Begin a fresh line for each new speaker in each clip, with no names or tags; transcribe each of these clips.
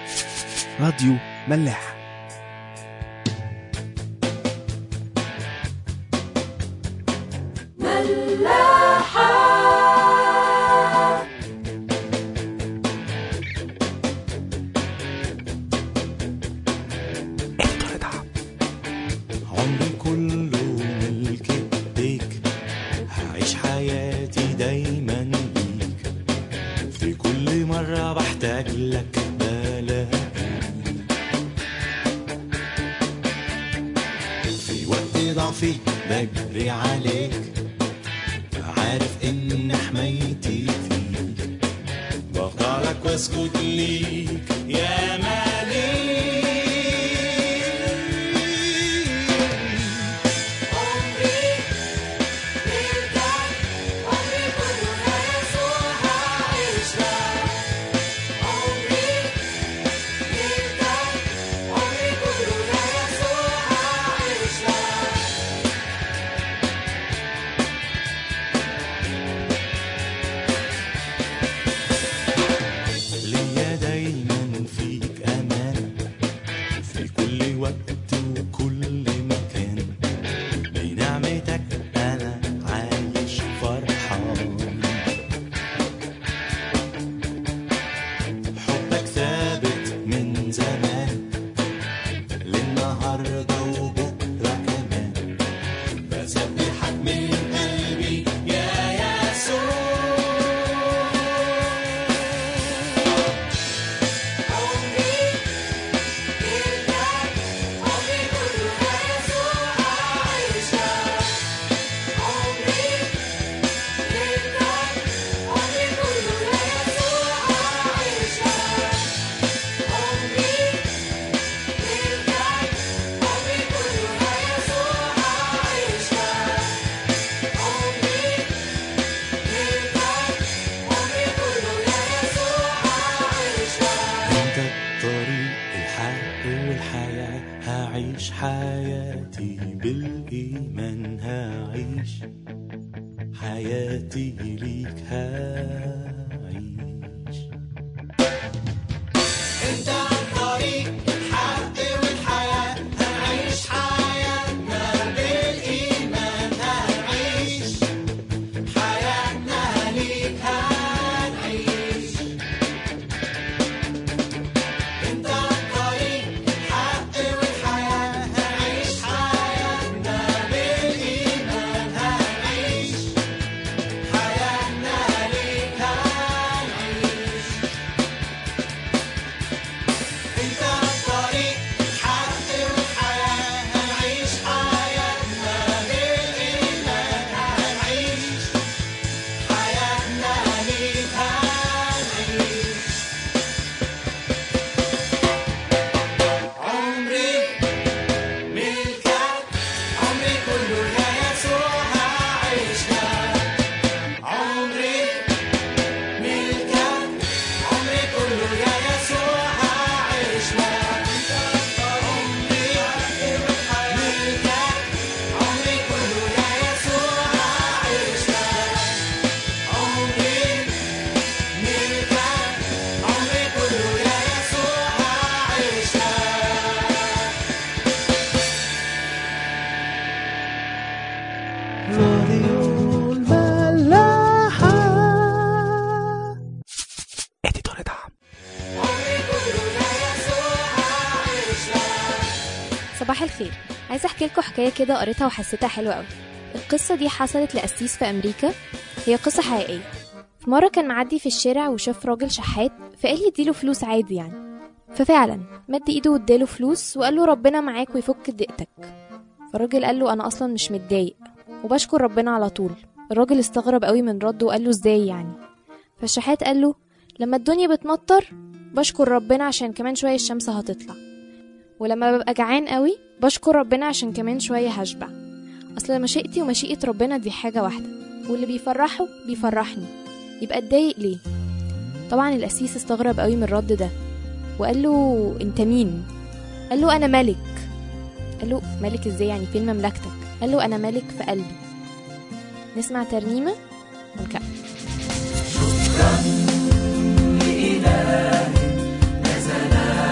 راديو ملاح
عمري كله ملك ايديك هعيش حياتي دايما ليك في كل مرة بحتاج لك بلاقيك في وقت ضعفي بجري عليك عارف ان حمايتي فيك بخضع لك واسجد ليك يا مالك ليا دايما فيك امان في كل وقت وكل مكان بنعمتك انا عايش فرحان حبك ثابت من زمان للنهارده وبكره كمان بسبحك من قلبي يا يسوع انت الطريق الحق والحياة هعيش حياتي بالإيمان هعيش حياتي ليك هعيش انت الطريق الحق والحياة هنعيش حياتنا بالإيمان هنعيش حياتنا ليك هنعيش انت الطريق الحق والحياة هنعيش حياتنا بالإيمان هنعيش حياتنا ليك هنعيش انت الطريق الحق والحياة هنعيش حياتنا بالإيمان هنعيش حياتنا ليك هنعيش عمري ملكك عمري كله يا يسوع هعيش لك عمري ملكك عمري كله يا يسوع هعيش لك عمري ملكك عمري كله يا يسوع هعيش لك عمري ملكك عمري كله يا يسوع هعيش لك
راديو الملاحة اديتور دعم
صباح الخير عايزه احكي لكم حكايه كده قريتها وحسيتها حلوه قوي القصه دي حصلت لقسيس في امريكا هي قصه حقيقيه في مره كان معدي في الشارع وشاف راجل شحات فقال يديله فلوس عادي يعني ففعلا مد ايده واداله فلوس وقال له ربنا معاك ويفك ضيقتك فالراجل قال له انا اصلا مش متضايق وبشكر ربنا على طول الراجل استغرب قوي من رده وقال له ازاي يعني فالشحات قال له لما الدنيا بتمطر بشكر ربنا عشان كمان شويه الشمس هتطلع ولما ببقى جعان قوي بشكر ربنا عشان كمان شوية هشبع أصل مشيئتي ومشيئة ربنا دي حاجة واحدة واللي بيفرحه بيفرحني يبقى اتضايق ليه طبعا القسيس استغرب قوي من الرد ده وقال له انت مين قال له انا ملك قال له ملك ازاي يعني فين مملكتك قال له انا ملك في قلبي نسمع ترنيمة ونكمل
لإله نزل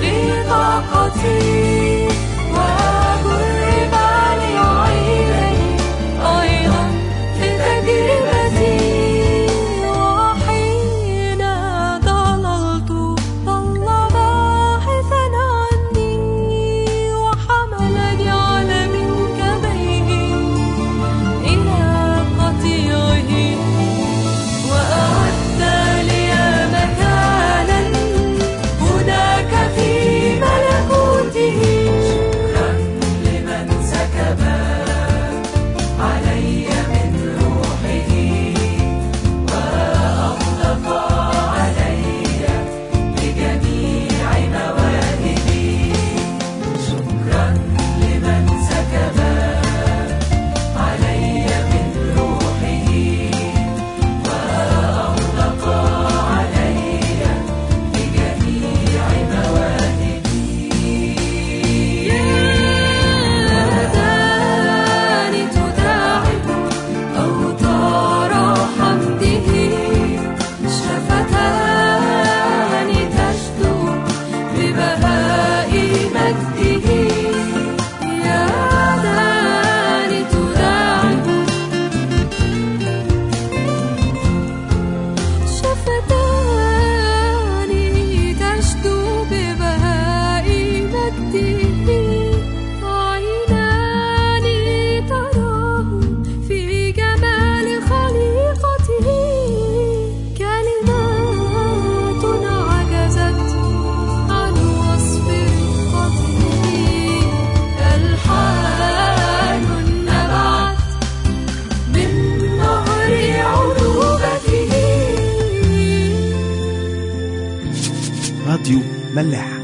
لطاقتي وجرب ليعينني أيضا في تجربتي وحين ضللت ضل باحثا عني وحملني على منكبيه إلى قطيعه وأعد لي مكانا هناك في ملكوته شكرا لمن سكب علي من روحه وأطلق علي بجميع مواهبه شكرا لمن سكب علي من روحه وأطلق علي بجميع مواهبي يداني تداعب أوتار حمده شفتان تشدو ببهاء مجده يدان تداعب شفتاني تشدو ببهاء مجده عينان تراه في جمال خليقته كلمات عجزت عن وصف رقته ألحان نبعت من نهر عروبته
راديو ملاح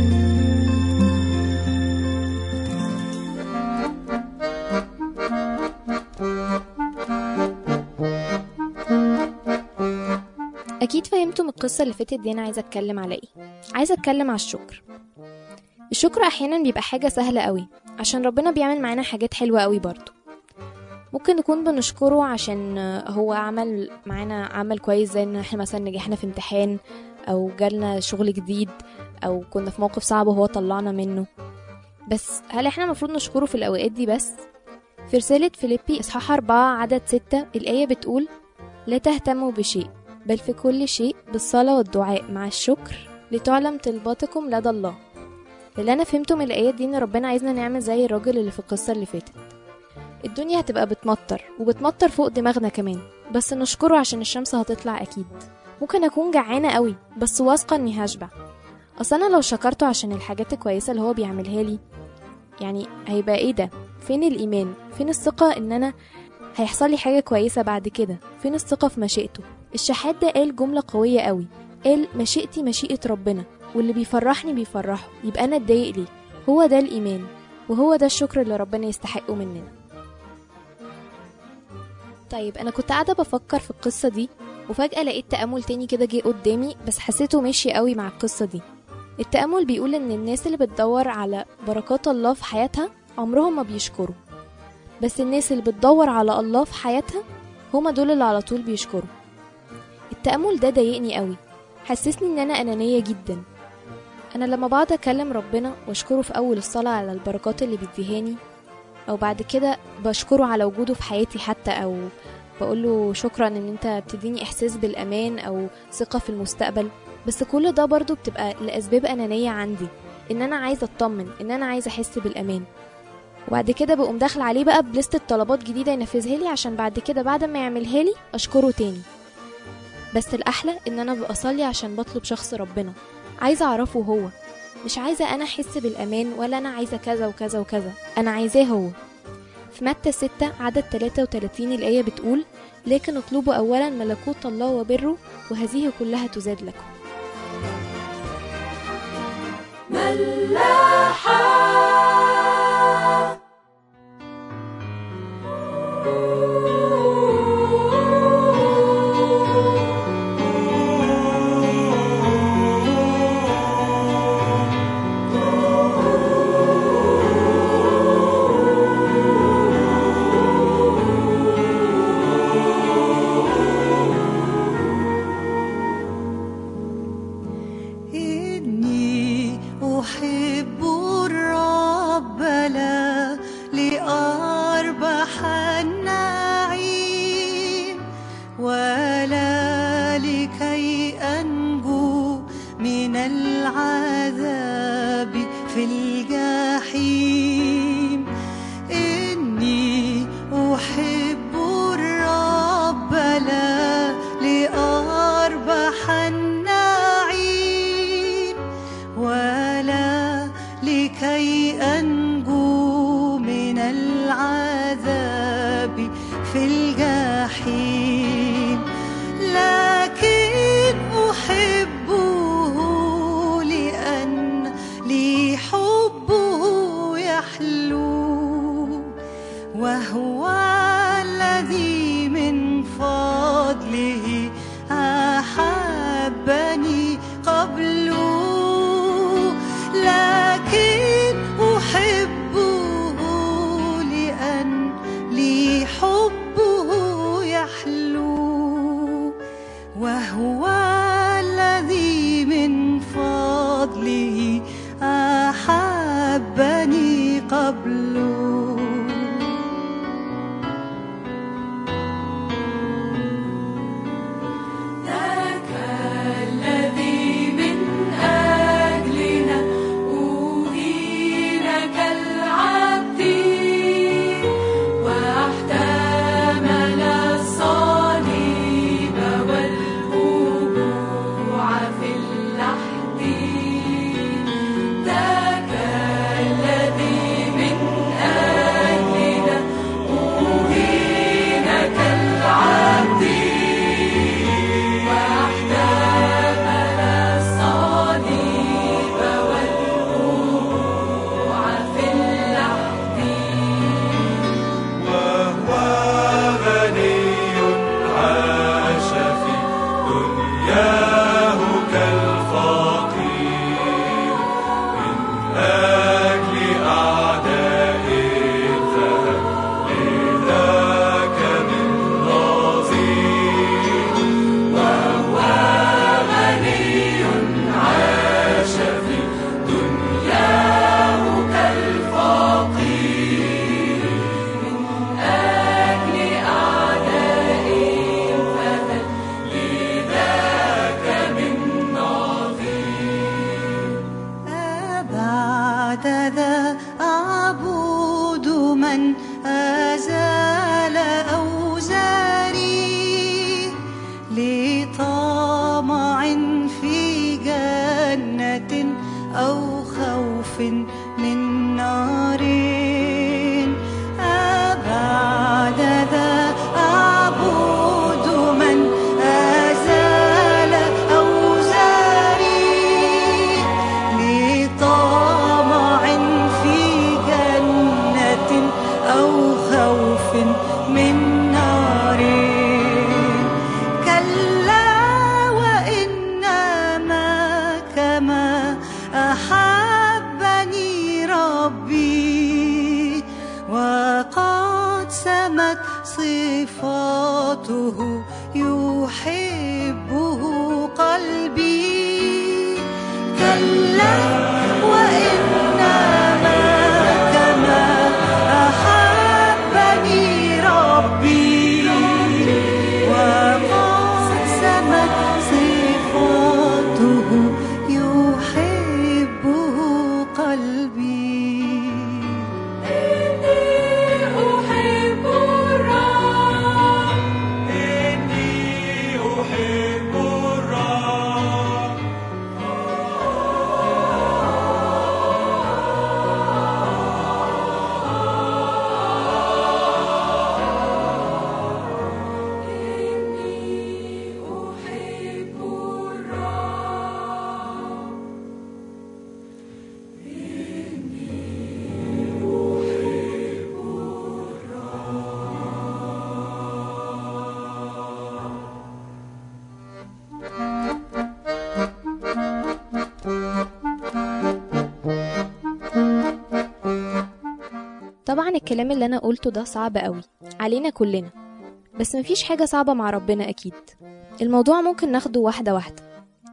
أكيد فهمتوا من القصة اللي فاتت دي أنا عايزة أتكلم على إيه عايزة أتكلم على الشكر الشكر أحيانا بيبقى حاجة سهلة قوي عشان ربنا بيعمل معانا حاجات حلوة قوي برضو ممكن نكون بنشكره عشان هو عمل معانا عمل كويس زي ان احنا مثلا نجحنا في امتحان او جالنا شغل جديد او كنا في موقف صعب وهو طلعنا منه بس هل احنا المفروض نشكره في الاوقات دي بس في رسالة فيليبي اصحاح أربعة عدد ستة الآية بتقول لا تهتموا بشيء بل في كل شيء بالصلاة والدعاء مع الشكر لتعلم طلباتكم لدى الله اللي أنا فهمته من الآيات دي إن ربنا عايزنا نعمل زي الراجل اللي في القصة اللي فاتت الدنيا هتبقى بتمطر وبتمطر فوق دماغنا كمان بس نشكره عشان الشمس هتطلع أكيد ممكن أكون جعانة قوي بس واثقة إني هشبع أصل أنا لو شكرته عشان الحاجات الكويسة اللي هو بيعملها لي يعني هيبقى إيه ده فين الإيمان فين الثقة إن أنا هيحصل لي حاجة كويسة بعد كده فين الثقة في مشيئته الشحات ده قال جملة قوية قوي قال مشيئتي مشيئة ربنا واللي بيفرحني بيفرحه يبقى أنا اتضايق ليه هو ده الإيمان وهو ده الشكر اللي ربنا يستحقه مننا طيب أنا كنت قاعدة بفكر في القصة دي وفجأة لقيت تأمل تاني كده جه قدامي بس حسيته ماشي قوي مع القصة دي التأمل بيقول إن الناس اللي بتدور على بركات الله في حياتها عمرهم ما بيشكروا بس الناس اللي بتدور على الله في حياتها هما دول اللي على طول بيشكروا التأمل ده ضايقني قوي حسسني ان انا انانية جدا انا لما بقعد اكلم ربنا واشكره في اول الصلاة على البركات اللي بيديهاني او بعد كده بشكره على وجوده في حياتي حتى او بقوله شكرا ان انت بتديني احساس بالامان او ثقة في المستقبل بس كل ده برضو بتبقى لاسباب انانية عندي ان انا عايزة اطمن ان انا عايزة احس بالامان وبعد كده بقوم داخل عليه بقى بلستة طلبات جديدة ينفذها لي عشان بعد كده بعد ما يعملها لي أشكره تاني بس الأحلى إن أنا بصلي عشان بطلب شخص ربنا عايزة أعرفه هو مش عايزة أنا أحس بالأمان ولا أنا عايزة كذا وكذا وكذا أنا عايزاه هو في متى 6 عدد 33 الآية بتقول لكن اطلبوا أولا ملكوت الله وبره وهذه كلها تزاد لكم
ملاحة إني
أحب الرب لا لأربح النعيم ولا لكي أنجو من العذاب في الجحيم إني أحب الرب لا لأربح النعيم ولا لكي أنجو من العذاب في الجحيم لكن أحبه لأن لي حبه يحلو وهو الذي من فضله أحبني قبله لكن أحبه لأن لي حبه يحلو وهو الذي من فضله أحبني قبله
ذاك الذي من أجلنا أهين كالعبد واحتمل الصليب والوقوع في اللحد ذاك الذي من أجلنا أهين كالعبد واحتمل الصليب والوقوع في اللحد
وهو غني عاش في دنياه كالفقير من أجل أعداء ذهب لذاك من نظير وهو غني عاش في دنياه كالفقير أجل أعداء فهل لذاك من نظير
بعد ذا أعبد من أزال أوزاري لطمع في جنة أو خوف من نار أبعد ذا أعبد من أزال أوزاري لطمع في جنة أو خوف من نار كلا وإنما كما أحبني ربي وقد سمت صفاته يحبه قلبي كلا وإنما كما أحبني ربي وقد سمت صفاته يحبه قلبي
إني أحب الرب
إني أحب الرب
إني أحب الرب
طبعا الكلام اللي أنا قلته ده صعب قوي علينا كلنا بس مفيش حاجة صعبة مع ربنا أكيد الموضوع ممكن ناخده واحدة واحدة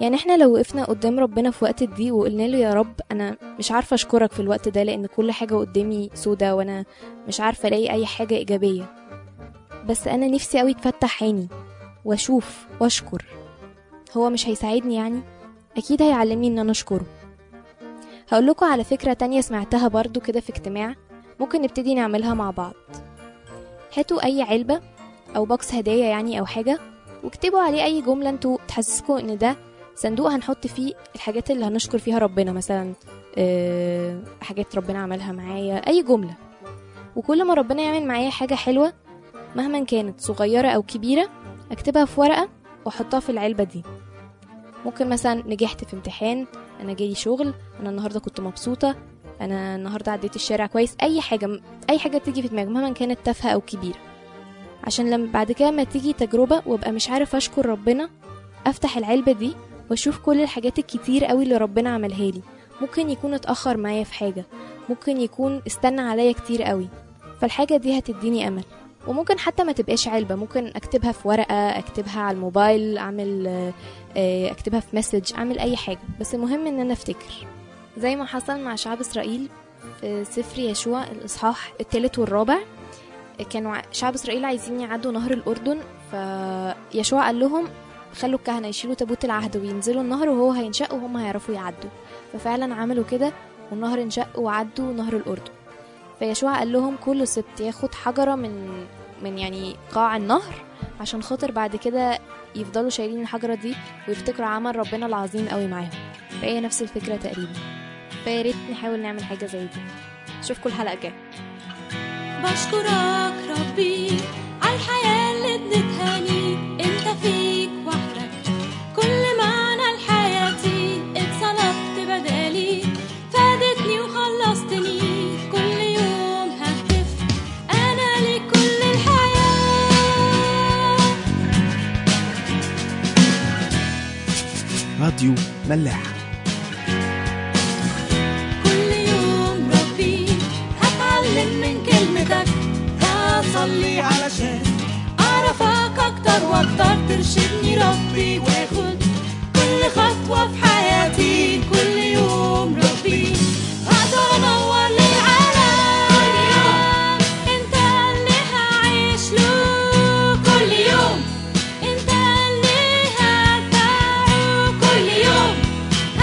يعني احنا لو وقفنا قدام ربنا في وقت الضيق وقلنا له يا رب انا مش عارفه اشكرك في الوقت ده لان كل حاجه قدامي سودا وانا مش عارفه الاقي اي حاجه ايجابيه بس انا نفسي قوي اتفتح عيني واشوف واشكر هو مش هيساعدني يعني اكيد هيعلمني ان انا اشكره هقول لكم على فكره تانية سمعتها برضو كده في اجتماع ممكن نبتدي نعملها مع بعض هاتوا اي علبه او بوكس هدايا يعني او حاجه واكتبوا عليه اي جمله انتوا تحسسكم ان ده صندوق هنحط فيه الحاجات اللي هنشكر فيها ربنا مثلا آه، حاجات ربنا عملها معايا اي جمله وكل ما ربنا يعمل معايا حاجه حلوه مهما كانت صغيره او كبيره اكتبها في ورقه واحطها في العلبه دي ممكن مثلا نجحت في امتحان انا جالي شغل انا النهارده كنت مبسوطه انا النهارده عديت الشارع كويس اي حاجه اي حاجه تيجي في دماغي مهما كانت تافهه او كبيره عشان لما بعد كده ما تيجي تجربه وابقى مش عارف اشكر ربنا افتح العلبه دي واشوف كل الحاجات الكتير قوي اللي ربنا عملها لي ممكن يكون اتاخر معايا في حاجه ممكن يكون استنى عليا كتير قوي فالحاجه دي هتديني امل وممكن حتى ما تبقاش علبه ممكن اكتبها في ورقه اكتبها على الموبايل اعمل آه، آه، اكتبها في مسج اعمل اي حاجه بس المهم ان انا افتكر زي ما حصل مع شعب اسرائيل في سفر يشوع الاصحاح الثالث والرابع كانوا ع- شعب اسرائيل عايزين يعدوا نهر الاردن فيشوع قال لهم خلوا الكهنه يشيلوا تابوت العهد وينزلوا النهر وهو هينشق وهم هيعرفوا يعدوا ففعلا عملوا كده والنهر انشق وعدوا نهر الاردن فيشوع قال لهم كل سبت ياخد حجره من من يعني قاع النهر عشان خاطر بعد كده يفضلوا شايلين الحجره دي ويفتكروا عمل ربنا العظيم قوي معاهم فهي نفس الفكره تقريبا فيا ريت نحاول نعمل حاجه زي دي اشوفكم الحلقه الجايه
بشكرك ربي على الحياة اللي اديتها لي انت فيك وحدك كل معنى لحياتي اتصلبت بدالي فادتني وخلصتني كل يوم ههتف انا لكل الحياة
راديو ملاح
كل يوم ربي هتعلم من كلمتك هصلي علشان أعرفك أكتر وأكتر ترشدني ربي وآخد كل خطوة في حياتي كل يوم ربي هقدر أنور للعالم أنت اللي هعيش له كل يوم أنت اللي هتبعه كل يوم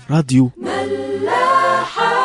راديو
ملاحة